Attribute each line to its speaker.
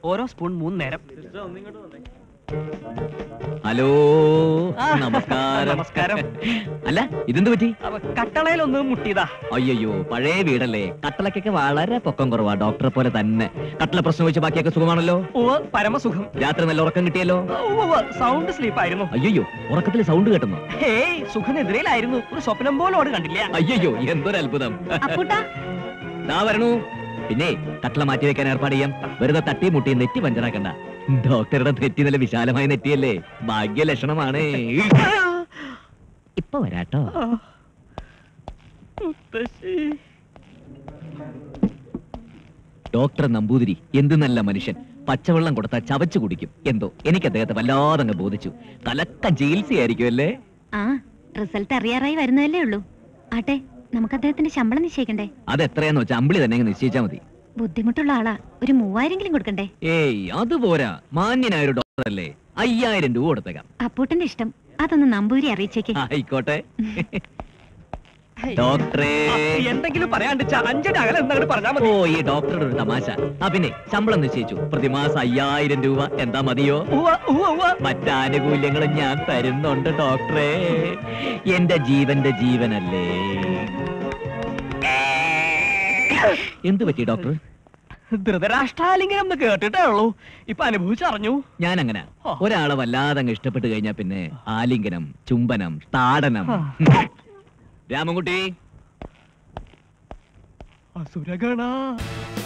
Speaker 1: ഓരോ സ്പൂൺ മൂന്ന് നേരം
Speaker 2: ഹലോ
Speaker 1: ആ,
Speaker 2: നമസ്കാരം
Speaker 1: നമസ്കാരം.
Speaker 2: അല്ല ഇതെന്ത് പറ്റി
Speaker 1: അപ്പൊ കട്ടളയിലൊന്ന് മുട്ടിയതാ
Speaker 2: അയ്യോ പഴയ വീടല്ലേ കട്ടളക്കൊക്കെ വളരെ പൊക്കം കുറവാ ഡോക്ടറെ പോലെ തന്നെ കട്ടള പ്രശ്നം വെച്ച് ബാക്കിയൊക്കെ സുഖമാണല്ലോ
Speaker 1: ഉവ്വ് പരമസുഖം
Speaker 2: രാത്രി നല്ല ഉറക്കം കിട്ടിയല്ലോ
Speaker 1: ഉവ്വ് സൗണ്ട് സ്ലീപ്പ് ആയിരുന്നു
Speaker 2: അയ്യോ ഉറക്കത്തിൽ സൗണ്ട് കേട്ടുന്നു
Speaker 1: ഹേയ് സുഖനെതിരയിലായിരുന്നു ഒരു സ്വപ്നം പോലോട് കണ്ടില്ല
Speaker 2: അയ്യോ എന്തൊരു അത്ഭുതം
Speaker 3: അപ്പൂട്ടാ
Speaker 2: ദാ വരണു പിന്നെ കട്ടള മാറ്റി വെക്കാൻ ഏർപ്പാട് ചെയ്യാം വെറുതെ തട്ടി മുട്ടി നെറ്റി പഞ്ചറാക്കണ്ട ഡോക്ടറുടെ നെറ്റി നല്ല വിശാലമായ നെറ്റിയല്ലേ ഭാഗ്യ ലക്ഷണമാണ് ഇപ്പൊ വരാട്ടോ ഡോക്ടർ നമ്പൂതിരി എന്ത് നല്ല മനുഷ്യൻ പച്ചവെള്ളം കൊടുത്താൽ ചവച്ചു കുടിക്കും എന്തോ എനിക്ക് അദ്ദേഹത്തെ വല്ലാതെ അങ്ങ് ബോധിച്ചു തലക്ക ചികിത്സയായിരിക്കും അല്ലേ
Speaker 3: ആ റിസൾട്ട് അറിയാറായി വരുന്നതല്ലേ ഉള്ളൂ ആട്ടെ നമുക്ക് അദ്ദേഹത്തിന്റെ ശമ്പളം നിശ്ചയിക്കണ്ടേ
Speaker 2: അത് എത്രയാന്ന് വെച്ചാൽ അമ്പിളി തന്നെ അങ്ങ് നിശ്ചയിച്ചാൽ മതി
Speaker 3: ബുദ്ധിമുട്ടുള്ള ആളാ ഒരു മൂവായിരെങ്കിലും കൊടുക്കണ്ടേ
Speaker 2: ഏയ് അത് പോരാ മാന്യനായ ഒരു ഡോക്ടർ അല്ലേ അയ്യായിരം രൂപ കൊടുത്തേക്കാം
Speaker 3: അപ്പൂട്ടന്റെ ഇഷ്ടം അതൊന്ന് നമ്പൂരി അറിയിച്ചേക്ക്
Speaker 2: ആയിക്കോട്ടെ ഡോക്ടറേ
Speaker 1: എന്തെങ്കിലും പറയാണ്ട് അഞ്ചടി അകലെ എന്നങ്ങോട്ട് പറഞ്ഞാ
Speaker 2: ഓ
Speaker 1: മതി
Speaker 2: ഈ ഡോക്ടറുടെ ഒരു തമാശ ആ പിന്നെ ശമ്പളം നിശ്ചയിച്ചു പ്രതിമാസം അയ്യായിരം രൂപ എന്താ മതിയോ
Speaker 1: ഉവ്വ് ഉവ്വ് ഉവ്വ്.
Speaker 2: മറ്റാനുകൂല്യങ്ങളും ഞാൻ തരുന്നുണ്ട് ഡോക്ടറെ എന്റെ ജീവന്റെ ജീവനല്ലേ എന്തു പറ്റി ഡോക്ടർ
Speaker 1: ധൃതരാഷ്ട്രാലിംഗനം എന്ന് കേട്ടിട്ടേ ഉള്ളൂ ഇപ്പൊ അനുഭവിച്ചറിഞ്ഞു
Speaker 2: ഞാൻ അങ്ങനെ
Speaker 1: ഓ.
Speaker 2: ഒരാളെ വല്ലാതെ അങ്ങ് ഇഷ്ടപ്പെട്ട് കഴിഞ്ഞാ പിന്നെ ആലിംഗനം ചുംബനം താടനം
Speaker 1: ആ.
Speaker 2: രാമൻകുട്ടി
Speaker 1: അസുരഗണ